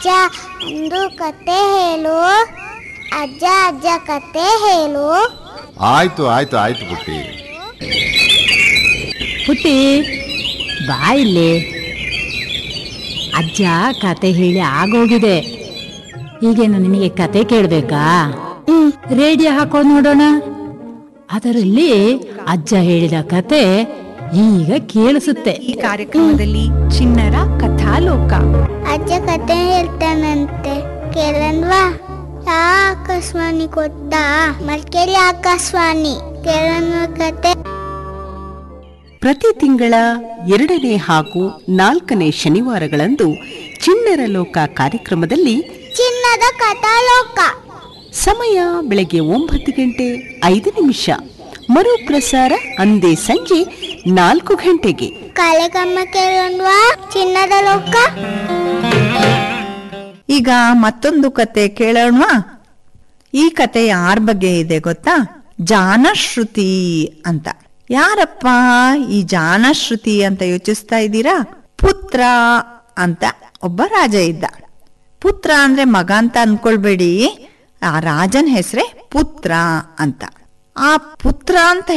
ಅಜ್ಜ ಒಂದು ಕತೆ ಹೇಳು ಅಜ್ಜ ಅಜ್ಜ ಕತೆ ಹೇಳು ಆಯ್ತು ಆಯ್ತು ಆಯ್ತು ಪುಟ್ಟಿ ಪುಟ್ಟಿ ಬಾ ಇಲ್ಲಿ ಅಜ್ಜ ಕತೆ ಹೇಳಿ ಆಗೋಗಿದೆ ಈಗೇನು ನಿನಗೆ ಕತೆ ಕೇಳಬೇಕಾ ರೇಡಿಯೋ ಹಾಕೊಂಡು ನೋಡೋಣ ಅದರಲ್ಲಿ ಅಜ್ಜ ಹೇಳಿದ ಕತೆ ಈಗ ಕೇಳಿಸುತ್ತೆ ಈ ಕಾರ್ಯಕ್ರಮದಲ್ಲಿ ಚಿಣ್ಣರ ಕಥಾಲೋಕ ಅಜ್ಜ ಕತೆ ಹೇಳ್ತಾನಂತೆ ಕೇಳನ್ವಾ ಯಾ ಆಕಾಶವಾಣಿ ಗೊತ್ತಾ ಮಲ್ಕೇಲಿ ಆಕಾಶವಾಣಿ ಕೇಳನ್ವ ಕತೆ ಪ್ರತಿ ತಿಂಗಳ ಎರಡನೇ ಹಾಗೂ ನಾಲ್ಕನೇ ಶನಿವಾರಗಳಂದು ಚಿಣ್ಣರ ಲೋಕ ಕಾರ್ಯಕ್ರಮದಲ್ಲಿ ಚಿನ್ನದ ಕಥಾಲೋಕ ಸಮಯ ಬೆಳಗ್ಗೆ ಒಂಬತ್ತು ಗಂಟೆ ಐದು ನಿಮಿಷ ಮರುಪ್ರಸಾರ ಅಂದೇ ಸಂಜೆ ನಾಲ್ಕು ಗಂಟೆಗೆ ಕಾಳೆಗಮ್ಮ ಕೇಳನ್ವಾ ಚಿನ್ನದ ಲೋಕ ಈಗ ಮತ್ತೊಂದು ಕತೆ ಕೇಳೋಣವಾ ಈ ಕತೆ ಯಾರ ಬಗ್ಗೆ ಇದೆ ಗೊತ್ತಾ ಜಾನಶ್ರುತಿ ಅಂತ ಯಾರಪ್ಪ ಈ ಜಾನಶ್ರುತಿ ಅಂತ ಯೋಚಿಸ್ತಾ ಇದ್ದೀರಾ ಪುತ್ರ ಅಂತ ಒಬ್ಬ ರಾಜ ಇದ್ದ ಪುತ್ರ ಅಂದ್ರೆ ಮಗ ಅಂತ ಅನ್ಕೊಳ್ಬೇಡಿ ಆ ರಾಜನ ಹೆಸರೇ ಪುತ್ರ ಅಂತ ಆ ಪುತ್ರ ಅಂತ